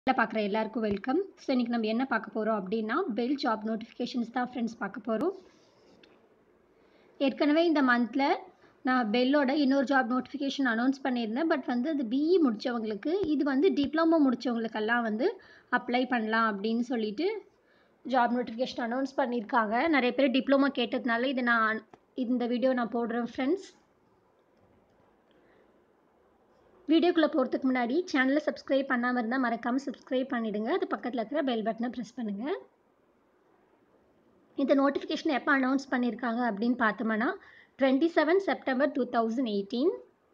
பார்க்குற எல்லாருக்கும் welcome so இன்றைக்கி நம்ம என்ன பார்க்க போகிறோம் அப்படின்னா பெல் ஜாப் நோட்டிஃபிகேஷன்ஸ் தான் ஃப்ரெண்ட்ஸ் பார்க்க போகிறோம் ஏற்கனவே இந்த மந்தில் நான் பெல்லோட இன்னொரு ஜாப் நோட்டிஃபிகேஷன் அனௌன்ஸ் பண்ணியிருந்தேன் பட் வந்து அது பிஇ முடித்தவங்களுக்கு இது வந்து டிப்ளமோ முடித்தவங்களுக்கெல்லாம் வந்து அப்ளை பண்ணலாம் அப்படின்னு சொல்லிட்டு ஜாப் நோட்டிஃபிகேஷன் அனௌன்ஸ் பண்ணியிருக்காங்க நிறைய பேர் டிப்ளமோ கேட்டதுனால இது நான் இந்த வீடியோ நான் போடுறேன் ஃப்ரெண்ட்ஸ் வீடியோக்குள்ளே போகிறதுக்கு முன்னாடி சேனலை சப்ஸ்கிரைப் பண்ணாமல் இருந்தால் மறக்காமல் சப்ஸ்கிரைப் பண்ணிவிடுங்க அது பக்கத்தில் இருக்கிற பெல் பட்டனை ப்ரெஸ் பண்ணுங்கள் இந்த நோட்டிஃபிகேஷன் எப்போ அனௌன்ஸ் பண்ணியிருக்காங்க அப்படின்னு பார்த்தோம்னா twenty seven September two thousand eighteen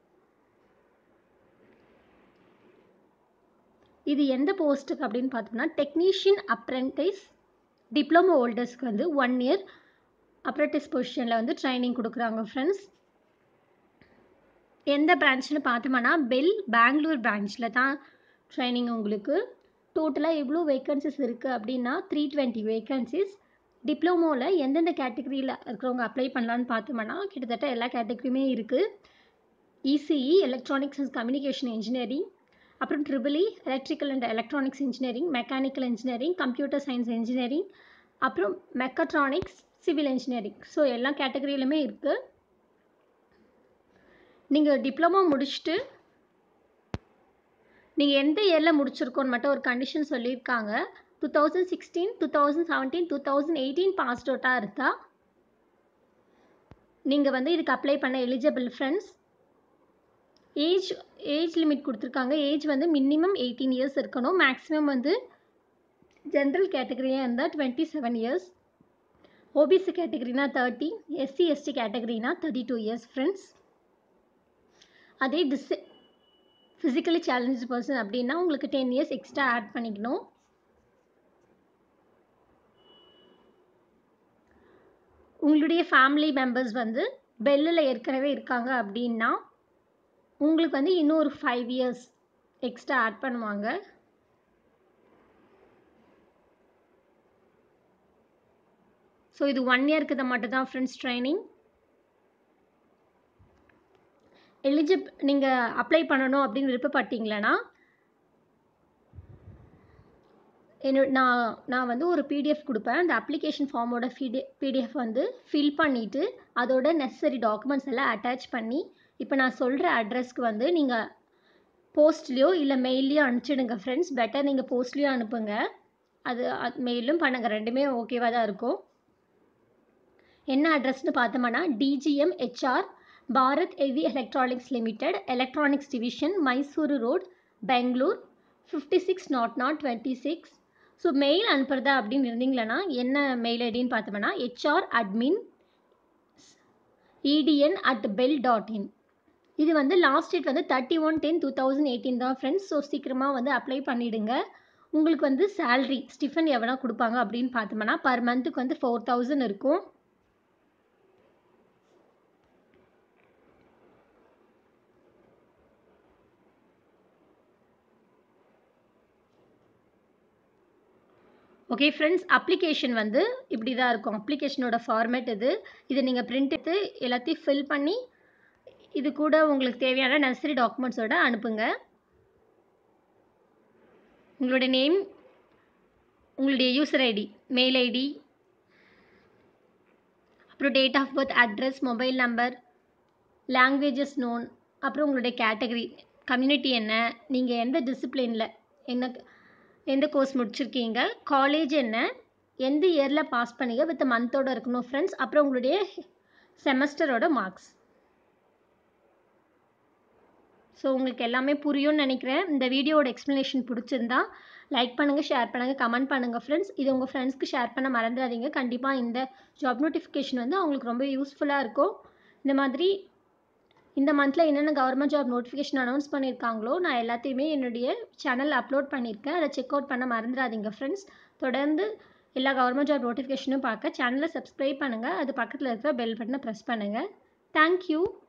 இது எந்த போஸ்ட்டுக்கு அப்படின்னு பார்த்தோம்னா டெக்னீஷியன் அப்ரெண்டிஸ் டிப்ளமோ ஹோல்டர்ஸ்க்கு வந்து ஒன் இயர் அப்ரெண்டிஸ் பொசிஷனில் வந்து ட்ரைனிங் கொடுக்குறாங்க ஃப்ரெண்ட்ஸ் எந்த பிரான்ச்னு பார்த்தோம்னா பெல் பெங்களூர் பிரான்ச்சில் தான் ட்ரைனிங் உங்களுக்கு டோட்டலாக எவ்வளோ வேக்கன்சிஸ் இருக்குது அப்படின்னா த்ரீ டுவெண்ட்டி வேக்கன்சிஸ் டிப்ளமோவில் எந்தெந்த கேட்டகரியில் இருக்கிறவங்க அப்ளை பண்ணலான்னு பார்த்தோம்னா கிட்டத்தட்ட எல்லா கேட்டகரியுமே இருக்குது ECE electronics and communication engineering அப்புறம் triple E electrical and electronics engineering mechanical engineering computer science engineering அப்புறம் மெக்கட்ரானிக்ஸ் சிவில் இன்ஜினியரிங் ஸோ எல்லா கேட்டகரியிலுமே இருக்குது நீங்கள் டிப்ளமோ முடிச்சுட்டு நீங்கள் எந்த இயரில் முடிச்சிருக்கோன்னு மட்டும் ஒரு கண்டிஷன் சொல்லியிருக்காங்க two thousand sixteen two thousand seventeen two thousand eighteen passed அவுட்டாக இருந்தால் நீங்கள் வந்து இதுக்கு அப்ளை பண்ண eligible friends age age limit கொடுத்துருக்காங்க ஏஜ் வந்து மினிமம் எயிட்டீன் இயர்ஸ் இருக்கணும் மேக்ஸிமம் வந்து ஜென்ரல் கேட்டகரியாக இருந்தால் டுவெண்ட்டி செவன் இயர்ஸ் ஓபிசி கேட்டகரினா தேர்ட்டி எஸ்சி எஸ்டி கேட்டகரினா தேர்ட்டி டூ இயர்ஸ் ஃப்ரெண்ட்ஸ் அதே டிஸ் ஃபிசிக்கலி சேலஞ்ச் பர்சன் அப்படின்னா உங்களுக்கு டென் இயர்ஸ் எக்ஸ்ட்ரா ஆட் பண்ணிக்கணும் உங்களுடைய ஃபேமிலி மெம்பர்ஸ் வந்து பெல்லில் ஏற்கனவே இருக்காங்க அப்படின்னா உங்களுக்கு வந்து இன்னும் ஒரு ஃபைவ் இயர்ஸ் எக்ஸ்ட்ரா ஆட் பண்ணுவாங்க ஸோ இது ஒன் இயருக்கு இதை மட்டும் தான் ஃப்ரெண்ட்ஸ் ட்ரைனிங் எலிஜிப் நீங்கள் அப்ளை பண்ணணும் அப்படின்னு விருப்பப்பட்டீங்களன்னா என்னோட நான் நான் வந்து ஒரு பிடிஎஃப் கொடுப்பேன் அந்த அப்ளிகேஷன் ஃபார்மோட பிடி பிடிஎஃப் வந்து ஃபில் பண்ணிவிட்டு அதோட நெசசரி டாக்குமெண்ட்ஸ் எல்லாம் அட்டாச் பண்ணி இப்போ நான் சொல்கிற அட்ரஸ்க்கு வந்து நீங்கள் போஸ்ட்லேயோ இல்லை மெயிலையோ அனுப்பிச்சிடுங்க ஃப்ரெண்ட்ஸ் பெட்டர் நீங்கள் போஸ்ட்லேயோ அனுப்புங்க அது மெயிலும் பண்ணுங்கள் ரெண்டுமே ஓகேவாக தான் இருக்கும் என்ன அட்ரஸ்னு பார்த்தோம்னா DGM HR Bharat heavy electronics limited electronics division Mysuru road Bengaluru fifty six nought nought twenty six so mail அனுப்புறதா அப்படின்னு இருந்தீங்களன்னா என்ன மெயில் ஐடின்னு பார்த்தோம்னா HR admin ETN at BEL dot in இது வந்து லாஸ்ட் டேட் வந்து thirty one ten two thousand eighteen தான் ஃப்ரெண்ட்ஸ் ஸோ சீக்கிரமாக வந்து அப்ளை பண்ணிவிடுங்க உங்களுக்கு வந்து சேல்ரி ஸ்டிஃபன் எவ்வளோ கொடுப்பாங்க அப்படின்னு பார்த்தோம்னா பர் மந்த்துக்கு வந்து ஃபோர் தௌசண்ட் இருக்கும் ஓகே ஃப்ரெண்ட்ஸ் அப்ளிகேஷன் வந்து இப்படி தான் இருக்கும் அப்ளிகேஷனோட ஃபார்மேட் இது இதை நீங்கள் பிரிண்ட் எடுத்து எல்லாத்தையும் ஃபில் பண்ணி இது கூட உங்களுக்கு தேவையான நெசசரி டாக்குமெண்ட்ஸோட அனுப்புங்க உங்களுடைய நேம் உங்களுடைய யூசர் ஐடி மெயில் ஐடி அப்புறம் date of birth address mobile number languages known அப்புறம் உங்களுடைய கேட்டகரி கம்யூனிட்டி என்ன நீங்கள் எந்த டிசிப்ளினில் என்ன எந்த கோர்ஸ் முடிச்சிருக்கீங்க காலேஜ் என்ன எந்த இயரில் பாஸ் பண்ணீங்க வித் மந்தோட இருக்கணும் ஃப்ரெண்ட்ஸ் அப்புறம் உங்களுடைய செமஸ்டரோட மார்க்ஸ் ஸோ உங்களுக்கு எல்லாமே புரியும்னு நினைக்கிறேன் இந்த வீடியோவோட எக்ஸ்ப்ளனேஷன் பிடிச்சிருந்தா லைக் பண்ணுங்கள் ஷேர் பண்ணுங்கள் கமெண்ட் பண்ணுங்கள் ஃப்ரெண்ட்ஸ் இது உங்கள் ஃப்ரெண்ட்ஸ்க்கு ஷேர் பண்ண மறந்துடாதீங்க கண்டிப்பாக இந்த ஜாப் நோட்டிஃபிகேஷன் வந்து அவங்களுக்கு ரொம்ப யூஸ்ஃபுல்லாக இருக்கும் இந்த மாதிரி இந்த மந்தில் என்னென்ன கவர்மெண்ட் ஜாப் நோட்டிஃபிகேஷன் அனௌன்ஸ் பண்ணியிருக்காங்களோ நான் எல்லாத்தையுமே என்னுடைய சேனலில் அப்லோட் பண்ணியிருக்கேன் அதை செக் அவுட் பண்ண மறந்துடாதீங்க ஃப்ரெண்ட்ஸ் தொடர்ந்து எல்லா கவர்மெண்ட் ஜாப் நோட்டிஃபிகேஷனும் பார்க்க சேனலை சப்ஸ்கிரைப் பண்ணுங்கள் அது பக்கத்தில் இருக்கிற பெல் பட்டனை ப்ரெஸ் பண்ணுங்கள் தேங்க்யூ